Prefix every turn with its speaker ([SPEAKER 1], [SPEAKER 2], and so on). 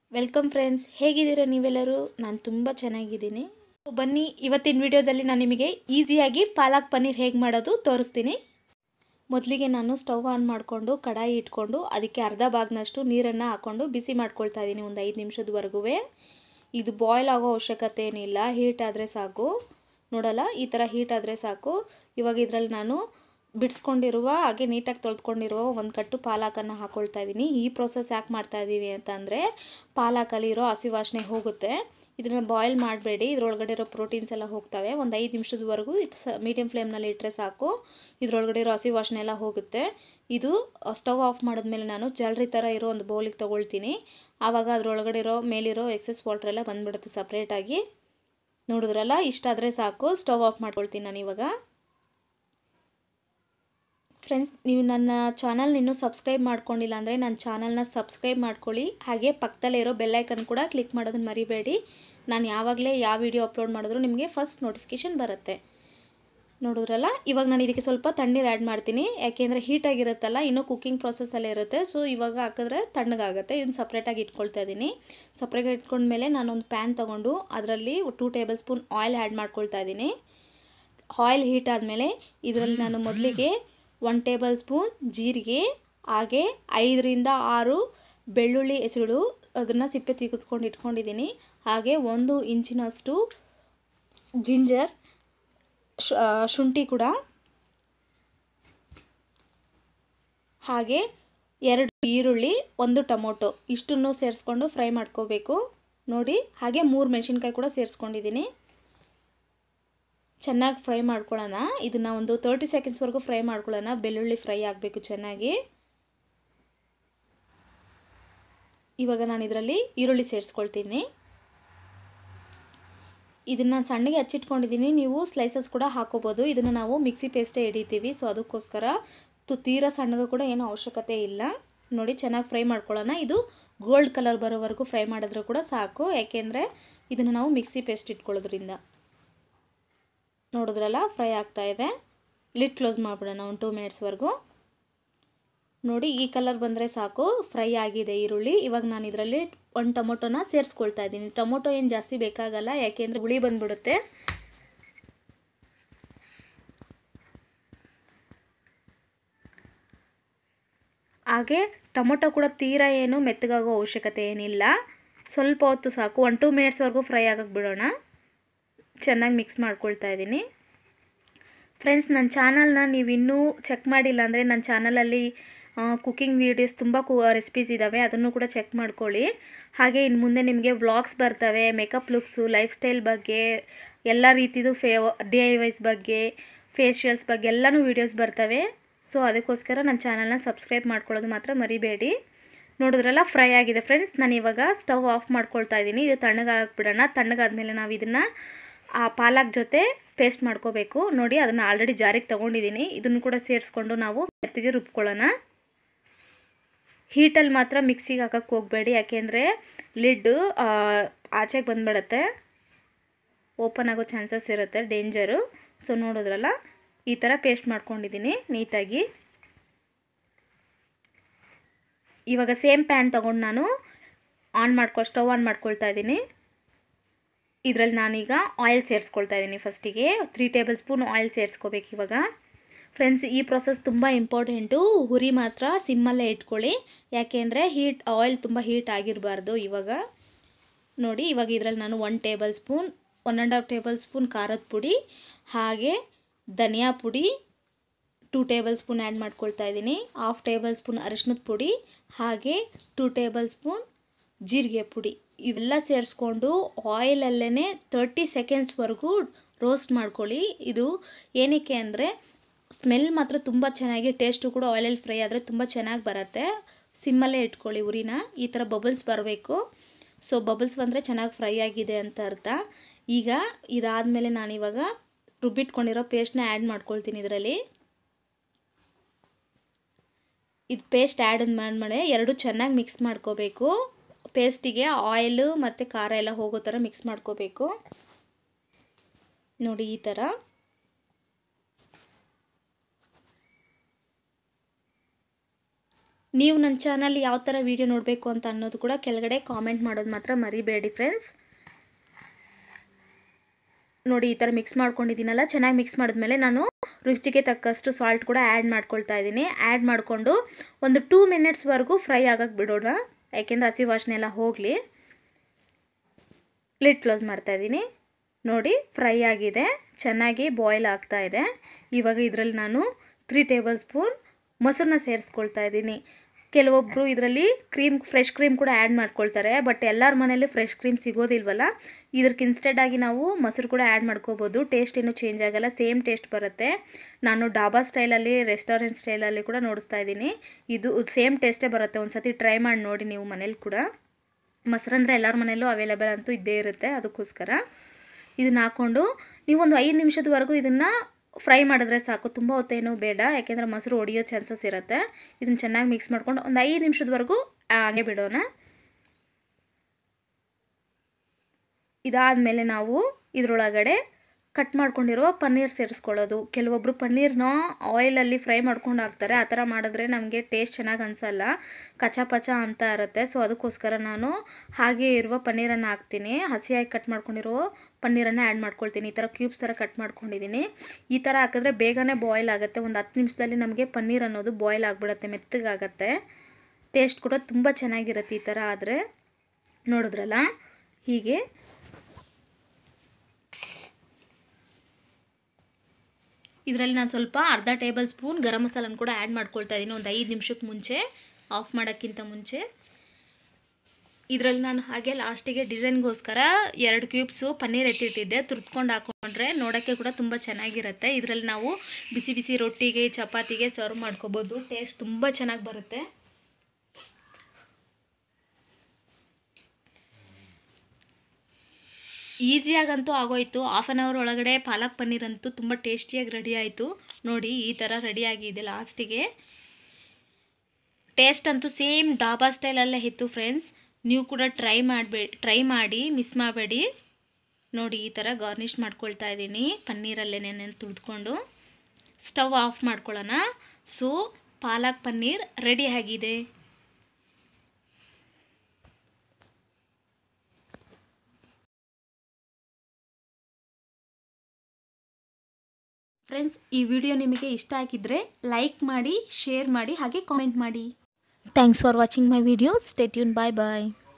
[SPEAKER 1] welcome friends ಹೇಗಿದ್ದೀರಾ ನೀವೆಲ್ಲರೂ ನಾನು ತುಂಬ ಚೆನ್ನಾಗಿದ್ದೀನಿ ಬನ್ನಿ ಇವತ್ತಿನ ವಿಡಿಯೋದಲ್ಲಿ ನಾನು ನಿಮಗೆ ಈಸಿಯಾಗಿ ಪಾಲಕ್ ಪನ್ನೀರ್ ಹೇಗೆ ಮಾಡೋದು ತೋರಿಸ್ತೀನಿ ಮೊದಲಿಗೆ ನಾನು ಸ್ಟವ್ ಆನ್ ಮಾಡಿಕೊಂಡು ಕಡಾಯಿ ಇಟ್ಕೊಂಡು ಅದಕ್ಕೆ ಅರ್ಧ ಭಾಗನಷ್ಟು ನೀರನ್ನು ಹಾಕ್ಕೊಂಡು ಬಿಸಿ ಮಾಡ್ಕೊಳ್ತಾ ಇದ್ದೀನಿ ಒಂದು ಐದು ನಿಮಿಷದವರೆಗೂ ಇದು ಬಾಯ್ಲ್ ಆಗೋ ಅವಶ್ಯಕತೆ ಏನಿಲ್ಲ ಹೀಟ್ ಆದರೆ ಸಾಕು ನೋಡಲ್ಲ ಈ ಥರ ಹೀಟ್ ಆದರೆ ಸಾಕು ಇವಾಗ ಇದರಲ್ಲಿ ನಾನು ಬಿಡಿಸ್ಕೊಂಡಿರುವ ಹಾಗೆ ನೀಟಾಗಿ ತೊಳೆದುಕೊಂಡಿರುವ ಒಂದು ಕಟ್ಟು ಪಾಲಕನ್ನು ಹಾಕ್ಕೊಳ್ತಾ ಇದ್ದೀನಿ ಈ ಪ್ರೊಸೆಸ್ ಯಾಕೆ ಮಾಡ್ತಾ ಇದ್ದೀವಿ ಅಂತಂದರೆ ಪಾಲಕಲ್ಲಿರೋ ಹಸಿ ವಾಸನೆ ಹೋಗುತ್ತೆ ಇದನ್ನು ಬಾಯ್ಲ್ ಮಾಡಬೇಡಿ ಇದರೊಳಗಡೆ ಇರೋ ಪ್ರೋಟೀನ್ಸ್ ಎಲ್ಲ ಹೋಗ್ತವೆ ಒಂದು ಐದು ನಿಮಿಷದವರೆಗೂ ಇದು ಸ ಮೀಡಿಯಮ್ ಫ್ಲೇಮ್ನಲ್ಲಿ ಇಟ್ಟರೆ ಸಾಕು ಇದರೊಳಗಡೆ ಇರೋ ಹಸಿ ವಾಸನೆ ಎಲ್ಲ ಹೋಗುತ್ತೆ ಇದು ಸ್ಟವ್ ಆಫ್ ಮಾಡಿದ್ಮೇಲೆ ನಾನು ಜಲ್ರಿ ಥರ ಇರೋ ಒಂದು ಬೌಲಿಗೆ ತೊಗೊಳ್ತೀನಿ ಆವಾಗ ಅದರೊಳಗಡೆ ಇರೋ ಮೇಲಿರೋ ಎಕ್ಸೆಸ್ ವಾಟ್ರ್ ಎಲ್ಲ ಬಂದುಬಿಡುತ್ತೆ ಸಪ್ರೇಟಾಗಿ ನೋಡಿದ್ರಲ್ಲ ಇಷ್ಟಾದರೆ ಸಾಕು ಸ್ಟವ್ ಆಫ್ ಮಾಡ್ಕೊಳ್ತೀನಿ ನಾನು ಇವಾಗ ಫ್ರೆಂಡ್ಸ್ ನೀವು ನನ್ನ ಚಾನಲ್ ಇನ್ನೂ ಸಬ್ಸ್ಕ್ರೈಬ್ ಮಾಡ್ಕೊಂಡಿಲ್ಲ ಅಂದರೆ ನನ್ನ ಚಾನಲ್ನ ಸಬ್ಸ್ಕ್ರೈಬ್ ಮಾಡ್ಕೊಳ್ಳಿ ಹಾಗೆ ಪಕ್ಕದಲ್ಲೇ ಇರೋ ಬೆಲ್ಲೈಕನ್ ಕೂಡ ಕ್ಲಿಕ್ ಮಾಡೋದನ್ನು ಮರಿಬೇಡಿ ನಾನು ಯಾವಾಗಲೇ ಯಾವ ವಿಡಿಯೋ ಅಪ್ಲೋಡ್ ಮಾಡಿದ್ರು ನಿಮಗೆ ಫಸ್ಟ್ ನೋಟಿಫಿಕೇಷನ್ ಬರುತ್ತೆ ನೋಡಿದ್ರಲ್ಲ ಇವಾಗ ನಾನು ಇದಕ್ಕೆ ಸ್ವಲ್ಪ ತಣ್ಣೀರು ಆ್ಯಡ್ ಮಾಡ್ತೀನಿ ಯಾಕೆಂದರೆ ಹೀಟಾಗಿರುತ್ತಲ್ಲ ಇನ್ನೂ ಕುಕ್ಕಿಂಗ್ ಪ್ರೊಸೆಸ್ಸಲ್ಲೇ ಇರುತ್ತೆ ಸೊ ಇವಾಗ ಹಾಕಿದ್ರೆ ತಣ್ಣಗಾಗುತ್ತೆ ಇದನ್ನು ಸಪ್ರೇಟಾಗಿ ಇಟ್ಕೊಳ್ತಾ ಇದ್ದೀನಿ ಸಪ್ರೇಟಾಗಿ ಇಟ್ಕೊಂಡ್ಮೇಲೆ ನಾನೊಂದು ಪ್ಯಾನ್ ತೊಗೊಂಡು ಅದರಲ್ಲಿ two tablespoon oil add ಮಾಡ್ಕೊಳ್ತಾ ಇದ್ದೀನಿ ಆಯಿಲ್ ಹೀಟ್ ಆದಮೇಲೆ ಇದರಲ್ಲಿ ನಾನು ಮೊದಲಿಗೆ ಒನ್ ಟೇಬಲ್ ಸ್ಪೂನ್ ಜೀರಿಗೆ ಹಾಗೆ ಐದರಿಂದ ಆರು ಬೆಳ್ಳುಳ್ಳಿ ಹೆಸರು ಅದನ್ನು ಸಿಪ್ಪೆ ತೆಗೆದುಕೊಂಡು ಇಟ್ಕೊಂಡಿದ್ದೀನಿ ಹಾಗೆ ಒಂದು ಇಂಚಿನಷ್ಟು ಜಿಂಜರ್ ಶುಂಠಿ ಕೂಡ ಹಾಗೆ ಎರಡು ಈರುಳ್ಳಿ ಒಂದು ಟೊಮೊಟೊ ಇಷ್ಟನ್ನು ಸೇರಿಸ್ಕೊಂಡು ಫ್ರೈ ಮಾಡ್ಕೋಬೇಕು ನೋಡಿ ಹಾಗೆ ಮೂರು ಮೆಣಸಿನ್ಕಾಯಿ ಕೂಡ ಸೇರಿಸ್ಕೊಂಡಿದ್ದೀನಿ ಚೆನ್ನಾಗಿ ಫ್ರೈ ಮಾಡ್ಕೊಳ್ಳೋಣ ಇದನ್ನು ಒಂದು ತರ್ಟಿ ಸೆಕೆಂಡ್ಸ್ವರೆಗೂ ಫ್ರೈ ಮಾಡ್ಕೊಳ್ಳೋಣ ಬೆಳ್ಳುಳ್ಳಿ ಫ್ರೈ ಆಗಬೇಕು ಚೆನ್ನಾಗಿ ಇವಾಗ ನಾನು ಇದರಲ್ಲಿ ಈರುಳ್ಳಿ ಸೇರಿಸ್ಕೊಳ್ತೀನಿ ಇದನ್ನು ಸಣ್ಣಗೆ ಹಚ್ಚಿಟ್ಕೊಂಡಿದ್ದೀನಿ ನೀವು ಸ್ಲೈಸಸ್ ಕೂಡ ಹಾಕೋಬೋದು ಇದನ್ನು ನಾವು ಮಿಕ್ಸಿ ಪೇಸ್ಟೇ ಹಿಡಿತೀವಿ ಸೊ ಅದಕ್ಕೋಸ್ಕರ ತು ತೀರಾ ಸಣ್ಣಗೆ ಕೂಡ ಏನೂ ಅವಶ್ಯಕತೆ ಇಲ್ಲ ನೋಡಿ ಚೆನ್ನಾಗಿ ಫ್ರೈ ಮಾಡ್ಕೊಳ್ಳೋಣ ಇದು ಗೋಲ್ಡ್ ಕಲರ್ ಬರೋವರೆಗೂ ಫ್ರೈ ಮಾಡಿದ್ರೂ ಕೂಡ ಸಾಕು ಯಾಕೆಂದರೆ ಇದನ್ನು ನಾವು ಮಿಕ್ಸಿ ಪೇಸ್ಟ್ ಇಟ್ಕೊಳ್ಳೋದ್ರಿಂದ ನೋಡಿದ್ರಲ್ಲ ಫ್ರೈ ಆಗ್ತಾ ಇದೆ ಲಿಡ್ ಕ್ಲೋಸ್ ಮಾಡಿಬಿಡೋಣ ಒಂದು ಟೂ ಮಿನಿಟ್ಸ್ವರೆಗೂ ನೋಡಿ ಈ ಕಲರ್ ಬಂದರೆ ಸಾಕು ಫ್ರೈ ಆಗಿದೆ ಈರುಳ್ಳಿ ಇವಾಗ ನಾನು ಇದರಲ್ಲಿ ಒಂದು ಟೊಮೊಟೊನ ಸೇರಿಸ್ಕೊಳ್ತಾ ಇದ್ದೀನಿ ಟೊಮೊಟೊ ಏನು ಜಾಸ್ತಿ ಬೇಕಾಗಲ್ಲ ಯಾಕೆಂದರೆ ಹುಳಿ ಬಂದ್ಬಿಡುತ್ತೆ ಹಾಗೆ ಟೊಮೊಟೊ ಕೂಡ ತೀರಾ ಏನು ಮೆತ್ತಗಾಗೋ ಅವಶ್ಯಕತೆ ಏನಿಲ್ಲ ಸ್ವಲ್ಪ ಹೊತ್ತು ಸಾಕು ಒನ್ ಟೂ ಮಿನಿಟ್ಸ್ವರೆಗೂ ಫ್ರೈ ಆಗಕ್ಕೆ ಬಿಡೋಣ ಚೆನ್ನಾಗಿ ಮಿಕ್ಸ್ ಮಾಡ್ಕೊಳ್ತಾ ಇದ್ದೀನಿ ಫ್ರೆಂಡ್ಸ್ ನನ್ನ ಚಾನಲ್ನ ನೀವು ಇನ್ನೂ ಚೆಕ್ ಮಾಡಿಲ್ಲ ಅಂದರೆ ನನ್ನ ಚಾನಲಲ್ಲಿ ಕುಕ್ಕಿಂಗ್ ವೀಡಿಯೋಸ್ ತುಂಬ ಕು ರೆಸಿಪೀಸ್ ಇದ್ದಾವೆ ಅದನ್ನು ಕೂಡ ಚೆಕ್ ಮಾಡ್ಕೊಳ್ಳಿ ಹಾಗೆ ಇನ್ನು ಮುಂದೆ ನಿಮಗೆ ವ್ಲಾಗ್ಸ್ ಬರ್ತವೆ ಮೇಕಪ್ ಲುಕ್ಸು ಲೈಫ್ ಸ್ಟೈಲ್ ಬಗ್ಗೆ ಎಲ್ಲ ರೀತಿದು ಫೇ ಡಿ ಐ ವೈಸ್ ಬಗ್ಗೆ ಫೇಶಿಯಲ್ಸ್ ಬಗ್ಗೆ ಎಲ್ಲನೂ ವೀಡಿಯೋಸ್ ಬರ್ತವೆ ಸೊ ಅದಕ್ಕೋಸ್ಕರ ನನ್ನ ಚಾನಲ್ನ ಸಬ್ಸ್ಕ್ರೈಬ್ ಮಾಡ್ಕೊಳ್ಳೋದು ಮಾತ್ರ ಮರಿಬೇಡಿ ನೋಡಿದ್ರಲ್ಲ ಫ್ರೈ ಆಗಿದೆ ಫ್ರೆಂಡ್ಸ್ ನಾನು ಇವಾಗ ಸ್ಟವ್ ಆಫ್ ಮಾಡ್ಕೊಳ್ತಾ ಇದ್ದೀನಿ ಇದು ತಣ್ಣಗಾಗ್ಬಿಡೋಣ ತಣ್ಣಗಾದ್ಮೇಲೆ ನಾವು ಇದನ್ನು ಆ ಪಾಲಕ್ ಜೊತೆ ಪೇಸ್ಟ್ ಮಾಡ್ಕೋಬೇಕು ನೋಡಿ ಅದನ್ನು ಆಲ್ರೆಡಿ ಜಾರಿಗೆ ತೊಗೊಂಡಿದ್ದೀನಿ ಇದನ್ನು ಕೂಡ ಸೇರಿಸ್ಕೊಂಡು ನಾವು ಮೆತ್ತಿಗೆ ರುಬ್ಕೊಳ್ಳೋಣ ಹೀಟಲ್ಲಿ ಮಾತ್ರ ಮಿಕ್ಸಿಗೆ ಹಾಕಕ್ಕೆ ಹೋಗಬೇಡಿ ಯಾಕೆಂದರೆ ಲಿಡ್ಡು ಆಚೆಗೆ ಬಂದುಬಿಡುತ್ತೆ ಓಪನ್ ಆಗೋ ಚಾನ್ಸಸ್ ಇರುತ್ತೆ ಡೇಂಜರು ಸೊ ನೋಡಿದ್ರಲ್ಲ ಈ ಥರ ಪೇಸ್ಟ್ ಮಾಡ್ಕೊಂಡಿದ್ದೀನಿ ನೀಟಾಗಿ ಇವಾಗ ಸೇಮ್ ಪ್ಯಾನ್ ತೊಗೊಂಡು ನಾನು ಆನ್ ಮಾಡ್ಕೊ ಸ್ಟವ್ ಆನ್ ಮಾಡ್ಕೊಳ್ತಾ ಇದ್ದೀನಿ ಇದರಲ್ಲಿ ನಾನೀಗ ಆಯಿಲ್ ಸೇರಿಸ್ಕೊಳ್ತಾ ಇದ್ದೀನಿ ಫಸ್ಟಿಗೆ ತ್ರೀ ಟೇಬಲ್ ಸ್ಪೂನ್ ಆಯಿಲ್ ಸೇರಿಸ್ಕೋಬೇಕು ಇವಾಗ ಫ್ರೆಂಡ್ಸ್ ಈ ಪ್ರೊಸೆಸ್ ತುಂಬ ಇಂಪಾರ್ಟೆಂಟು ಹುರಿ ಮಾತ್ರ ಸಿಮ್ಮಲ್ಲೇ ಇಟ್ಕೊಳ್ಳಿ ಯಾಕೆಂದರೆ ಹೀಟ್ ಆಯಿಲ್ ತುಂಬ ಹೀಟ್ ಆಗಿರಬಾರ್ದು ಇವಾಗ ನೋಡಿ ಇವಾಗ ಇದರಲ್ಲಿ ನಾನು one tablespoon one and half tablespoon ಖಾರದ ಪುಡಿ ಹಾಗೆ ಧನಿಯಾ ಪುಡಿ ಟೂ ಟೇಬಲ್ ಸ್ಪೂನ್ ಆ್ಯಡ್ ಮಾಡ್ಕೊಳ್ತಾ ಇದ್ದೀನಿ ಹಾಫ್ ಟೇಬಲ್ ಸ್ಪೂನ್ ಅರಿಶಿನದ ಪುಡಿ ಹಾಗೆ ಟೂ ಟೇಬಲ್ ಸ್ಪೂನ್ ಜೀರಿಗೆ ಪುಡಿ ಇವೆಲ್ಲ ಸೇರಿಸ್ಕೊಂಡು ಆಯಿಲಲ್ಲೇ ತರ್ಟಿ ಸೆಕೆಂಡ್ಸ್ವರೆಗೂ ರೋಸ್ಟ್ ಮಾಡ್ಕೊಳ್ಳಿ ಇದು ಏನಕ್ಕೆ ಅಂದರೆ ಸ್ಮೆಲ್ ಮಾತ್ರ ತುಂಬ ಚೆನ್ನಾಗಿ ಟೇಸ್ಟು ಕೂಡ ಆಯಿಲಲ್ಲಿ ಫ್ರೈ ಆದರೆ ತುಂಬ ಚೆನ್ನಾಗಿ ಬರುತ್ತೆ ಸಿಮ್ಮಲ್ಲೇ ಇಟ್ಕೊಳ್ಳಿ ಉರಿನ ಈ ಥರ ಬಬಲ್ಸ್ ಬರಬೇಕು ಸೊ ಬಬಲ್ಸ್ ಬಂದರೆ ಚೆನ್ನಾಗಿ ಫ್ರೈ ಆಗಿದೆ ಅಂತ ಅರ್ಥ ಈಗ ಇದಾದಮೇಲೆ ನಾನಿವಾಗ ರುಬ್ಬಿಟ್ಕೊಂಡಿರೋ ಪೇಸ್ಟ್ನ ಆ್ಯಡ್ ಮಾಡ್ಕೊಳ್ತೀನಿ ಇದರಲ್ಲಿ ಇದು ಪೇಸ್ಟ್ ಆ್ಯಡ್ ಮಾಡಿದ್ಮೇಲೆ ಎರಡು ಚೆನ್ನಾಗಿ ಮಿಕ್ಸ್ ಮಾಡ್ಕೋಬೇಕು ಪೇಸ್ಟಿಗೆ ಆಯಿಲು ಮತ್ತು ಖಾರ ಎಲ್ಲ ಹೋಗೋ ಥರ ಮಿಕ್ಸ್ ಮಾಡ್ಕೋಬೇಕು ನೋಡಿ ಈ ಥರ ನೀವು ನನ್ನ ಚಾನಲ್ ಯಾವ ಥರ ವೀಡಿಯೋ ನೋಡಬೇಕು ಅಂತ ಅನ್ನೋದು ಕೂಡ ಕೆಳಗಡೆ ಕಾಮೆಂಟ್ ಮಾಡೋದು ಮಾತ್ರ ಮರಿಬೇಡಿ ಫ್ರೆಂಡ್ಸ್ ನೋಡಿ ಈ ಥರ ಮಿಕ್ಸ್ ಮಾಡ್ಕೊಂಡಿದ್ದೀನಲ್ಲ ಚೆನ್ನಾಗಿ ಮಿಕ್ಸ್ ಮಾಡಿದ್ಮೇಲೆ ನಾನು ರುಚಿಗೆ ತಕ್ಕಷ್ಟು ಸಾಲ್ಟ್ ಕೂಡ ಆ್ಯಡ್ ಮಾಡ್ಕೊಳ್ತಾ ಇದ್ದೀನಿ ಆ್ಯಡ್ ಮಾಡಿಕೊಂಡು ಒಂದು ಟೂ ಮಿನಿಟ್ಸ್ವರೆಗೂ ಫ್ರೈ ಆಗಕ್ಕೆ ಬಿಡೋಣ ಯಾಕೆಂದರೆ ಹಸಿ ವಾಸನೆ ಎಲ್ಲ ಹೋಗಲಿ ಲಿಡ್ ಕ್ಲೋಸ್ ಮಾಡ್ತಾ ಇದ್ದೀನಿ ನೋಡಿ ಫ್ರೈ ಆಗಿದೆ ಚೆನ್ನಾಗಿ ಬಾಯ್ಲ್ ಆಗ್ತಾ ಇದೆ ಇವಾಗ ಇದರಲ್ಲಿ ನಾನು ತ್ರೀ ಟೇಬಲ್ ಸ್ಪೂನ್ ಮೊಸರನ್ನ ಸೇರಿಸ್ಕೊಳ್ತಾ ಇದ್ದೀನಿ ಕೆಲವೊಬ್ಬರು ಇದರಲ್ಲಿ ಕ್ರೀಮ್ ಫ್ರೆಶ್ ಕ್ರೀಮ್ ಕೂಡ ಆ್ಯಡ್ ಮಾಡ್ಕೊಳ್ತಾರೆ ಬಟ್ ಎಲ್ಲರ ಮನೇಲಿ ಫ್ರೆಶ್ ಕ್ರೀಮ್ ಸಿಗೋದಿಲ್ವಲ್ಲ ಇದಕ್ಕೆ ಇನ್ಸ್ಟೆಡ್ ಆಗಿ ನಾವು ಮೊಸರು ಕೂಡ ಆ್ಯಡ್ ಮಾಡ್ಕೋಬೋದು ಟೇಸ್ಟ್ ಏನೂ ಚೇಂಜ್ ಆಗಲ್ಲ ಸೇಮ್ ಟೇಸ್ಟ್ ಬರುತ್ತೆ ನಾನು ಡಾಬಾ ಸ್ಟೈಲಲ್ಲಿ ರೆಸ್ಟೋರೆಂಟ್ ಸ್ಟೈಲಲ್ಲಿ ಕೂಡ ನೋಡಿಸ್ತಾ ಇದ್ದೀನಿ ಇದು ಸೇಮ್ ಟೇಸ್ಟೇ ಬರುತ್ತೆ ಒಂದು ಸತಿ ಟ್ರೈ ಮಾಡಿ ನೋಡಿ ನೀವು ಮನೇಲಿ ಕೂಡ ಮೊಸರಂದ್ರೆ ಎಲ್ಲರ ಮನೆಯಲ್ಲೂ ಅವೈಲೇಬಲ್ ಅಂತೂ ಇದ್ದೇ ಇರುತ್ತೆ ಅದಕ್ಕೋಸ್ಕರ ಇದನ್ನ ಹಾಕ್ಕೊಂಡು ನೀವು ಒಂದು ಐದು ನಿಮಿಷದವರೆಗೂ ಇದನ್ನು ಫ್ರೈ ಮಾಡಿದ್ರೆ ಸಾಕು ತುಂಬ ಹೊತ್ತೇನೂ ಬೇಡ ಯಾಕೆಂದರೆ ಮೊಸರು ಒಡೆಯೋ ಚಾನ್ಸಸ್ ಇರುತ್ತೆ ಇದನ್ನು ಚೆನ್ನಾಗಿ ಮಿಕ್ಸ್ ಮಾಡ್ಕೊಂಡು ಒಂದು ಐದು ನಿಮಿಷದವರೆಗೂ ಹಾಗೆ ಬಿಡೋಣ ಇದಾದಮೇಲೆ ನಾವು ಇದರೊಳಗಡೆ ಕಟ್ ಮಾಡ್ಕೊಂಡಿರುವ ಪನ್ನೀರ್ ಸೇರಿಸ್ಕೊಳ್ಳೋದು ಕೆಲವೊಬ್ಬರು ಪನ್ನೀರ್ನ ಆಯಿಲಲ್ಲಿ ಫ್ರೈ ಮಾಡ್ಕೊಂಡು ಹಾಕ್ತಾರೆ ಆ ಥರ ಮಾಡಿದ್ರೆ ನಮಗೆ ಟೇಸ್ಟ್ ಚೆನ್ನಾಗಿ ಅನಿಸಲ್ಲ ಕಚ ಪಚ ಅಂತ ಇರುತ್ತೆ ಸೊ ಅದಕ್ಕೋಸ್ಕರ ನಾನು ಹಾಗೆ ಇರುವ ಪನ್ನೀರನ್ನು ಹಾಕ್ತೀನಿ ಹಸಿಯಾಗಿ ಕಟ್ ಮಾಡ್ಕೊಂಡಿರೋ ಪನ್ನೀರನ್ನು ಆ್ಯಡ್ ಮಾಡ್ಕೊಳ್ತೀನಿ ಈ ಥರ ಕ್ಯೂಬ್ಸ್ ಥರ ಕಟ್ ಮಾಡ್ಕೊಂಡಿದ್ದೀನಿ ಈ ಥರ ಹಾಕಿದ್ರೆ ಬೇಗನೆ ಬಾಯ್ಲ್ ಆಗುತ್ತೆ ಒಂದು ಹತ್ತು ನಿಮಿಷದಲ್ಲಿ ನಮಗೆ ಪನ್ನೀರ್ ಅನ್ನೋದು ಬಾಯ್ಲ್ ಆಗಿಬಿಡುತ್ತೆ ಮೆತ್ತಗಾಗತ್ತೆ ಟೇಸ್ಟ್ ಕೂಡ ತುಂಬ ಚೆನ್ನಾಗಿರುತ್ತೆ ಈ ಥರ ಆದರೆ ನೋಡಿದ್ರಲ್ಲ ಹೀಗೆ ಇದರಲ್ಲಿ ನಾನು ಸ್ವಲ್ಪ ಅರ್ಧ ಟೇಬಲ್ ಸ್ಪೂನ್ ಗರಂ ಮಸಾಲನ ಕೂಡ ಆ್ಯಡ್ ಮಾಡ್ಕೊಳ್ತಾ ಇದ್ದೀನಿ ಒಂದು ಐದು ನಿಮಿಷಕ್ಕೆ ಮುಂಚೆ ಆಫ್ ಮಾಡೋಕ್ಕಿಂತ ಮುಂಚೆ ಇದರಲ್ಲಿ ನಾನು ಹಾಗೆ ಲಾಸ್ಟಿಗೆ ಡಿಸೈನ್ಗೋಸ್ಕರ ಎರಡು ಕ್ಯೂಬ್ಸು ಪನ್ನೀರ್ ಎತ್ತಿಟ್ಟಿದ್ದೆ ತುರ್ತ್ಕೊಂಡು ಹಾಕೊಂಡ್ರೆ ನೋಡೋಕ್ಕೆ ಕೂಡ ತುಂಬ ಚೆನ್ನಾಗಿರುತ್ತೆ ಇದರಲ್ಲಿ ನಾವು ಬಿಸಿ ಬಿಸಿ ರೊಟ್ಟಿಗೆ ಚಪಾತಿಗೆ ಸರ್ವ್ ಮಾಡ್ಕೋಬೋದು ಟೇಸ್ಟ್ ತುಂಬ ಚೆನ್ನಾಗಿ ಬರುತ್ತೆ ಈಸಿಯಾಗಂತೂ ಆಗೋಯ್ತು ಹಾಫ್ ಆನ್ ಅವರ್ ಒಳಗಡೆ ಪಾಲಕ್ ಪನ್ನೀರ್ ಅಂತೂ ತುಂಬ ಟೇಸ್ಟಿಯಾಗಿ ರೆಡಿ ಆಯಿತು ನೋಡಿ ಈ ಥರ ರೆಡಿಯಾಗಿದೆ ಲಾಸ್ಟಿಗೆ ಟೇಸ್ಟ್ ಅಂತೂ ಸೇಮ್ ಡಾಬಾ ಸ್ಟೈಲಲ್ಲೇ ಇತ್ತು ಫ್ರೆಂಡ್ಸ್ ನೀವು ಕೂಡ ಟ್ರೈ ಮಾಡಬೇಡಿ ಟ್ರೈ ಮಾಡಿ ಮಿಸ್ ಮಾಡಬೇಡಿ ನೋಡಿ ಈ ಥರ ಗಾರ್ನಿಷ್ ಮಾಡ್ಕೊಳ್ತಾ ಇದ್ದೀನಿ ಪನ್ನೀರಲ್ಲೇ ನೆನೆ ತುಳಿದ್ಕೊಂಡು ಸ್ಟವ್ ಆಫ್ ಮಾಡ್ಕೊಳ್ಳೋಣ ಸೊ ಪಾಲಕ್ ಪನ್ನೀರ್ ರೆಡಿ ಆಗಿದೆ ಫ್ರೆಂಡ್ಸ್ ಈ ವಿಡಿಯೋ ನಿಮಗೆ ಇಷ್ಟ ಆಗಿದ್ದರೆ ಲೈಕ್ ಮಾಡಿ ಶೇರ್ ಮಾಡಿ ಹಾಗೆ ಕಾಮೆಂಟ್ ಮಾಡಿ thanks for watching my video stay tune bye bye